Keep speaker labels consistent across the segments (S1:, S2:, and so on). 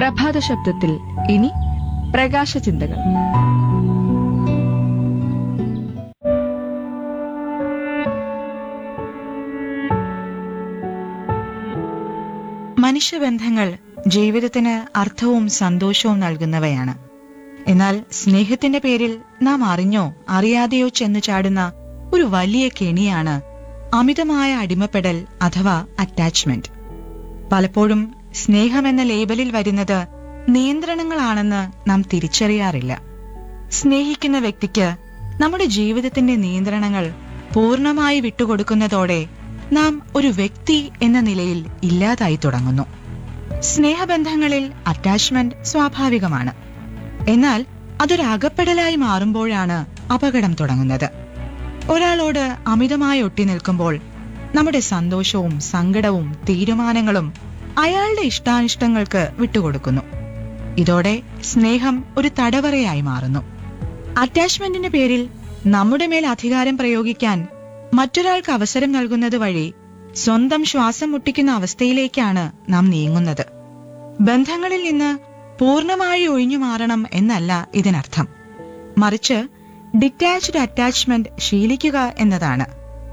S1: പ്രഭാത ശബ്ദത്തിൽ ഇനി പ്രകാശ ചിന്തകൾ
S2: മനുഷ്യബന്ധങ്ങൾ ജീവിതത്തിന് അർത്ഥവും സന്തോഷവും നൽകുന്നവയാണ് എന്നാൽ സ്നേഹത്തിന്റെ പേരിൽ നാം അറിഞ്ഞോ അറിയാതെയോ ചെന്നു ചാടുന്ന ഒരു വലിയ കെണിയാണ് അമിതമായ അടിമപ്പെടൽ അഥവാ അറ്റാച്ച്മെന്റ് പലപ്പോഴും സ്നേഹമെന്ന ലേബലിൽ വരുന്നത് നിയന്ത്രണങ്ങളാണെന്ന് നാം തിരിച്ചറിയാറില്ല സ്നേഹിക്കുന്ന വ്യക്തിക്ക് നമ്മുടെ ജീവിതത്തിന്റെ നിയന്ത്രണങ്ങൾ പൂർണ്ണമായി വിട്ടുകൊടുക്കുന്നതോടെ നാം ഒരു വ്യക്തി എന്ന നിലയിൽ ഇല്ലാതായി തുടങ്ങുന്നു സ്നേഹബന്ധങ്ങളിൽ അറ്റാച്ച്മെന്റ് സ്വാഭാവികമാണ് എന്നാൽ അതൊരു അകപ്പെടലായി മാറുമ്പോഴാണ് അപകടം തുടങ്ങുന്നത് ഒരാളോട് അമിതമായി ഒട്ടി നിൽക്കുമ്പോൾ നമ്മുടെ സന്തോഷവും സങ്കടവും തീരുമാനങ്ങളും അയാളുടെ ഇഷ്ടാനിഷ്ടങ്ങൾക്ക് വിട്ടുകൊടുക്കുന്നു ഇതോടെ സ്നേഹം ഒരു തടവറയായി മാറുന്നു അറ്റാച്ച്മെന്റിന്റെ പേരിൽ നമ്മുടെ മേൽ അധികാരം പ്രയോഗിക്കാൻ മറ്റൊരാൾക്ക് അവസരം നൽകുന്നത് വഴി സ്വന്തം ശ്വാസം മുട്ടിക്കുന്ന അവസ്ഥയിലേക്കാണ് നാം നീങ്ങുന്നത് ബന്ധങ്ങളിൽ നിന്ന് പൂർണ്ണമായി ഒഴിഞ്ഞു മാറണം എന്നല്ല ഇതിനർത്ഥം മറിച്ച് ഡിറ്റാച്ച്ഡ് അറ്റാച്ച്മെന്റ് ശീലിക്കുക എന്നതാണ്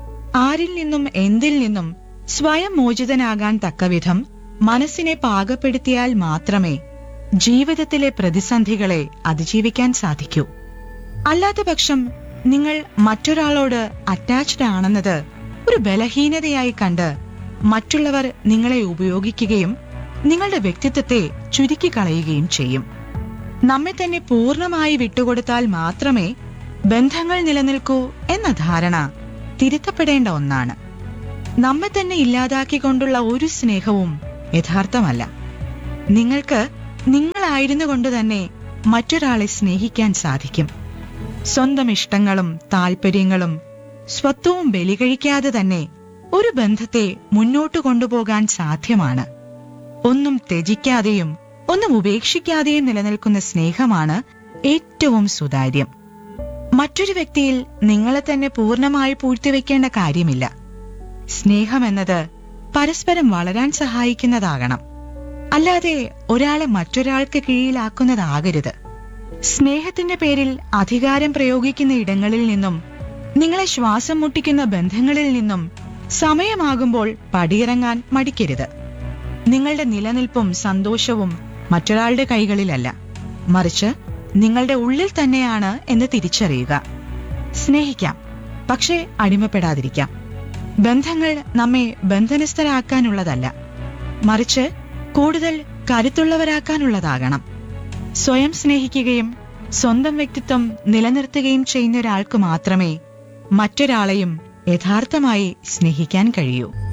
S2: ആരിൽ നിന്നും എന്തിൽ നിന്നും സ്വയം മോചിതനാകാൻ തക്കവിധം മനസ്സിനെ പാകപ്പെടുത്തിയാൽ മാത്രമേ ജീവിതത്തിലെ പ്രതിസന്ധികളെ അതിജീവിക്കാൻ സാധിക്കൂ അല്ലാത്ത പക്ഷം നിങ്ങൾ മറ്റൊരാളോട് അറ്റാച്ച്ഡ് ആണെന്നത് ഒരു ബലഹീനതയായി കണ്ട് മറ്റുള്ളവർ നിങ്ങളെ ഉപയോഗിക്കുകയും നിങ്ങളുടെ വ്യക്തിത്വത്തെ ചുരുക്കിക്കളയുകയും ചെയ്യും നമ്മെ തന്നെ പൂർണ്ണമായി വിട്ടുകൊടുത്താൽ മാത്രമേ ബന്ധങ്ങൾ നിലനിൽക്കൂ എന്ന ധാരണ തിരുത്തപ്പെടേണ്ട ഒന്നാണ് നമ്മെ തന്നെ ഇല്ലാതാക്കിക്കൊണ്ടുള്ള ഒരു സ്നേഹവും യഥാർത്ഥമല്ല നിങ്ങൾക്ക് നിങ്ങളായിരുന്നു കൊണ്ട് തന്നെ മറ്റൊരാളെ സ്നേഹിക്കാൻ സാധിക്കും സ്വന്തം ഇഷ്ടങ്ങളും താല്പര്യങ്ങളും സ്വത്വവും ബലികഴിക്കാതെ തന്നെ ഒരു ബന്ധത്തെ മുന്നോട്ട് കൊണ്ടുപോകാൻ സാധ്യമാണ് ഒന്നും ത്യജിക്കാതെയും ഒന്നും ഉപേക്ഷിക്കാതെയും നിലനിൽക്കുന്ന സ്നേഹമാണ് ഏറ്റവും സുതാര്യം മറ്റൊരു വ്യക്തിയിൽ നിങ്ങളെ തന്നെ പൂർണ്ണമായി പൂഴ്ത്തിവെക്കേണ്ട കാര്യമില്ല സ്നേഹമെന്നത് പരസ്പരം വളരാൻ സഹായിക്കുന്നതാകണം അല്ലാതെ ഒരാളെ മറ്റൊരാൾക്ക് കീഴിലാക്കുന്നതാകരുത് സ്നേഹത്തിന്റെ പേരിൽ അധികാരം പ്രയോഗിക്കുന്ന ഇടങ്ങളിൽ നിന്നും നിങ്ങളെ ശ്വാസം മുട്ടിക്കുന്ന ബന്ധങ്ങളിൽ നിന്നും സമയമാകുമ്പോൾ പടിയിറങ്ങാൻ മടിക്കരുത് നിങ്ങളുടെ നിലനിൽപ്പും സന്തോഷവും മറ്റൊരാളുടെ കൈകളിലല്ല മറിച്ച് നിങ്ങളുടെ ഉള്ളിൽ തന്നെയാണ് എന്ന് തിരിച്ചറിയുക സ്നേഹിക്കാം പക്ഷേ അടിമപ്പെടാതിരിക്കാം ബന്ധങ്ങൾ നമ്മെ ബന്ധനസ്ഥരാക്കാനുള്ളതല്ല മറിച്ച് കൂടുതൽ കരുത്തുള്ളവരാക്കാനുള്ളതാകണം സ്വയം സ്നേഹിക്കുകയും സ്വന്തം വ്യക്തിത്വം നിലനിർത്തുകയും ചെയ്യുന്ന ഒരാൾക്ക് മാത്രമേ മറ്റൊരാളെയും യഥാർത്ഥമായി സ്നേഹിക്കാൻ കഴിയൂ